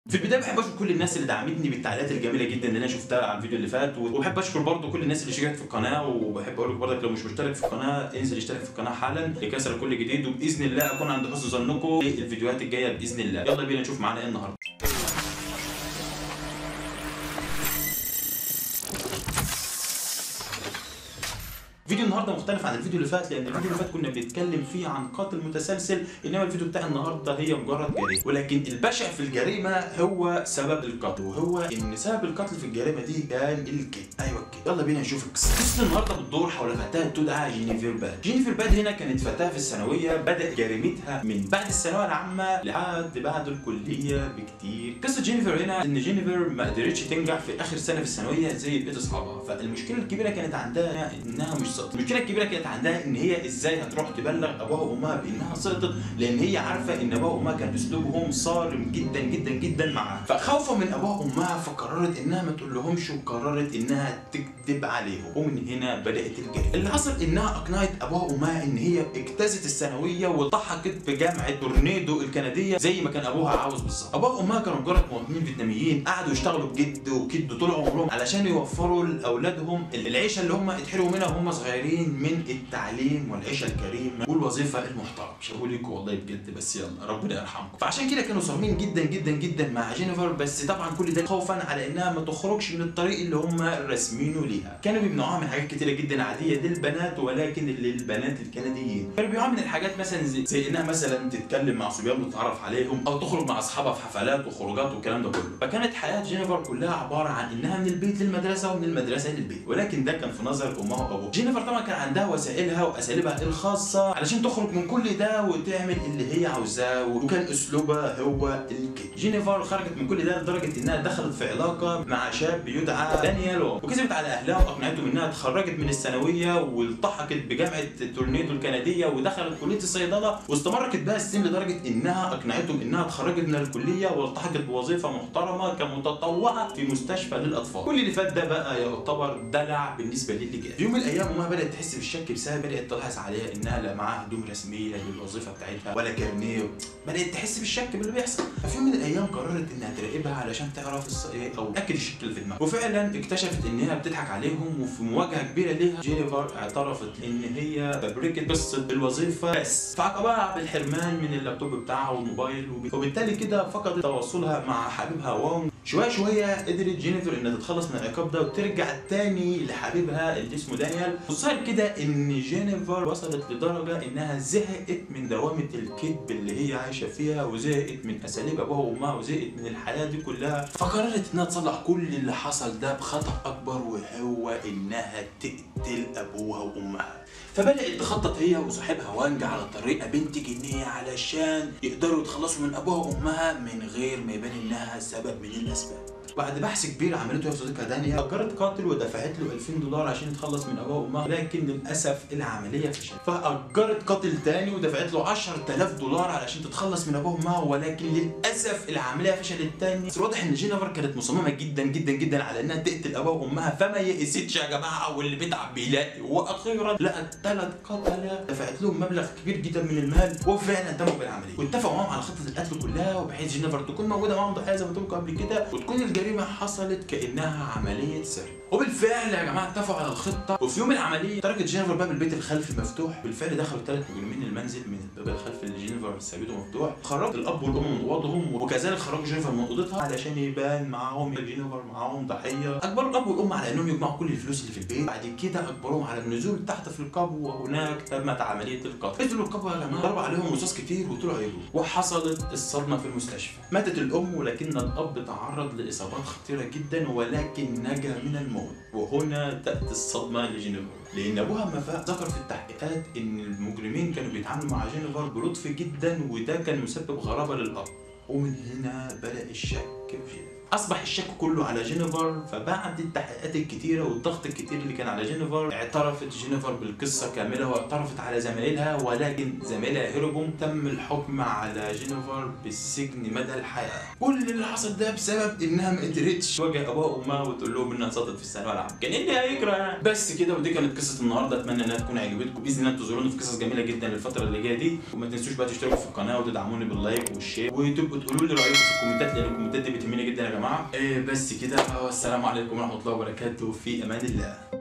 في البدايه بحب اشكر كل الناس اللي دعمتني بالتعليقات الجميله جدا اللي انا شفتها على الفيديو اللي فات وبحب اشكر برضو كل الناس اللي شاركت في القناه وبحب اقول لك برضك لو مش مشترك في القناه انزل اشترك في القناه حالا لكسر كل جديد وباذن الله اكون عند حسن ظنكم في الفيديوهات الجايه باذن الله يلا بينا نشوف معانا ايه النهارده فيديو النهارده مختلف عن الفيديو اللي فات لان الفيديو اللي فات كنا بنتكلم فيه عن قاتل متسلسل انما الفيديو بتاع النهارده هي مجرد جريمه ولكن البشع في الجريمه هو سبب القتل وهو ان سبب القتل في الجريمه دي كان الكذب ايوه الكذب يلا بينا نشوف القصه قصه النهارده بتدور حول فتاه تدعى جينيفير باد جينيفير باد هنا كانت فتاه في الثانويه بدات جريمتها من بعد الثانويه العامه لحد بعد الكليه بكتير قصه جينيفير هنا ان جينيفير ما قدرتش تنجح في اخر سنه في الثانويه زي بقيه اصحابها فالمشكله الكبيره كانت عندها انها مش سقطت المشكله الكبيره كانت عندها ان هي ازاي هتروح تبلغ ابوها وامها بانها سقطت لان هي عارفه ان ابوها وامها كان اسلوبهم صارم جدا جدا جدا معاها فخوفا من ابوها وامها فقررت انها ما تقول لهمش وقررت انها تكذب عليهم ومن هنا بدات الجريمه اللي حصل انها اقنعت ابوها وامها ان هي اجتازت الثانويه والتحقت في جامعه تورنيدو الكنديه زي ما كان ابوها عاوز بالظبط ابوها وامها كانوا مجرد مواطنين فيتناميين قعدوا يشتغلوا بجد وكد طول عمرهم علشان يوفروا لاولادهم العيشه اللي هم اتحرموا منها وهم صغيرين من التعليم والعيشه الكريمه والوظيفه المحترمه مش هقول لكم والله بجد بس يلا ربنا يرحمكم فعشان كده كانوا صارمين جدا جدا جدا مع جينيفر بس طبعا كل ده خوفا على انها ما تخرجش من الطريق اللي هم راسمينه ليها كانوا بيمنعوها من حاجات كتيره جدا عاديه للبنات ولكن للبنات الكنديين كانوا بيمنعوها من الحاجات مثلا زي, زي انها مثلا تتكلم مع صبيان وتتعرف عليهم او تخرج مع اصحابها في حفلات وخروجات والكلام ده كله فكانت حياه جينيفر كلها عباره عن انها من البيت للمدرسه ومن المدرسه للبيت ولكن ده كان في نظر امها وابوها جينيفر طبعا كان عندها وسائلها واساليبها الخاصه علشان تخرج من كل ده وتعمل اللي هي عاوزاه وكان اسلوبها هو الكذب جينيفر خرجت من كل ده لدرجه انها دخلت في علاقه مع شاب يدعى دانيال وكذبت على اهلها واقنعتهم انها اتخرجت من الثانويه والتحقت بجامعه تورنيدو الكنديه ودخلت كليه الصيدله واستمرت بها السن لدرجه انها اقنعتهم انها اتخرجت من الكليه والتحقت بوظيفه محترمه كمتطوعه في مستشفى للاطفال كل اللي فات ده بقى يعتبر دلع بالنسبه للي جاي في يوم من الايام امها بدات تحس بالشك بسبب بدات تلاحظ عليها انها لا معاها هدوم رسميه للوظيفه بتاعتها ولا كارنيه بدات تحس بالشك باللي بيحصل ففي يوم من الايام قررت انها تراقبها علشان تعرف الص- إيه او تاكد الشك اللي في دماغها وفعلا اكتشفت ان هي بتضحك عليهم وفي مواجهه كبيره ليها جينيفر اعترفت ان هي فبركت قصه الوظيفه بس فعاقبها بالحرمان من اللابتوب بتاعها والموبايل وب- وبالتالي كده فقدت تواصلها مع حبيبها وونج شويه شويه قدرت جينيفر انها تتخلص من العقاب ده وترجع تاني لحبيبها اللي اسمه دانيال وصار كده ان جينيفر وصلت لدرجه انها زهقت من دوامه الكذب اللي هي عايشه فيها وزهقت من اساليب ابوها وامها وزهقت من الحياه دي كلها فقررت انها تصلح كل اللي حصل ده بخطا اكبر وهو انها تقتل ابوها وامها فبدات تخطط هي وصاحبها وانج على طريقه بنت جنيه علشان يقدروا يتخلصوا من ابوها وامها من غير ما يبان انها سبب من الاسباب بعد بحث كبير عملته هي وصديقها دانيا اجرت قاتل ودفعت له 2000 دولار عشان يتخلص من ابوها وامها لكن للاسف العمليه فشلت فاجرت قاتل تاني ودفعت له 10000 دولار علشان تتخلص من ابوها وامها ولكن للاسف العمليه فشلت تاني بس واضح ان جينيفر كانت مصممه جدا جدا جدا على انها تقتل ابوها وامها فما يئستش يا جماعه واللي بيتعب بيلاقي واخيرا لقت ثلاث قتله دفعت لهم مبلغ كبير جدا من المال وفعلا تموا بالعمليه واتفقوا معاهم على خطه القتل كلها وبحيث جينيفر تكون موجوده معاهم ضحيه زي ما قلت لكم قبل كده وتكون الجريمه حصلت كانها عمليه سرقه وبالفعل يا جماعه اتفقوا على الخطه وفي يوم العمليه تركت جينيفر باب البيت الخلفي مفتوح بالفعل دخلوا ثلاث مجرمين المنزل من الباب الخلفي اللي جينيفر سابته مفتوح خرجت الاب والام من اوضهم وكذلك خرجوا جينيفر من اوضتها علشان يبان معاهم جينيفر معاهم ضحيه اجبروا الاب والام على انهم يجمعوا كل الفلوس اللي في البيت بعد كده اجبروهم على النزول تحت في القبو وهناك تمت عمليه القتل نزلوا القبو يا جماعه ضربوا عليهم رصاص كتير وطلعوا يجروا وحصلت الصدمه في المستشفى ماتت الام ولكن الاب تعرض لاصابات خطيره جدا ولكن نجا من الموت وهنا تاتي الصدمه لجينيفر لان ابوها ما فاق ذكر في التحقيقات ان المجرمين كانوا بيتعاملوا مع جينيفر بلطف جدا وده كان مسبب غرابه للاب ومن هنا بدا الشك في جينيفر اصبح الشك كله على جينيفر فبعد التحقيقات الكتيره والضغط الكتير اللي كان على جينيفر اعترفت جينيفر بالقصه كامله واعترفت على زمايلها ولكن زمايلها هربوا تم الحكم على جينيفر بالسجن مدى الحياه كل اللي حصل ده بسبب انها ما قدرتش تواجه ابوها وامها وتقول لهم انها سقطت في الثانويه العامه كان ايه هيكره بس كده ودي كانت قصه النهارده اتمنى انها تكون عجبتكم باذن الله تزوروني في قصص جميله جدا الفتره اللي جايه دي وما تنسوش بقى تشتركوا في القناه وتدعموني باللايك والشير وتبقوا تقولوا لي رايكم في الكومنتات لان الكومنتات دي بتهمني جدا يا جماعه إيه بس كده والسلام عليكم ورحمه الله وبركاته في امان الله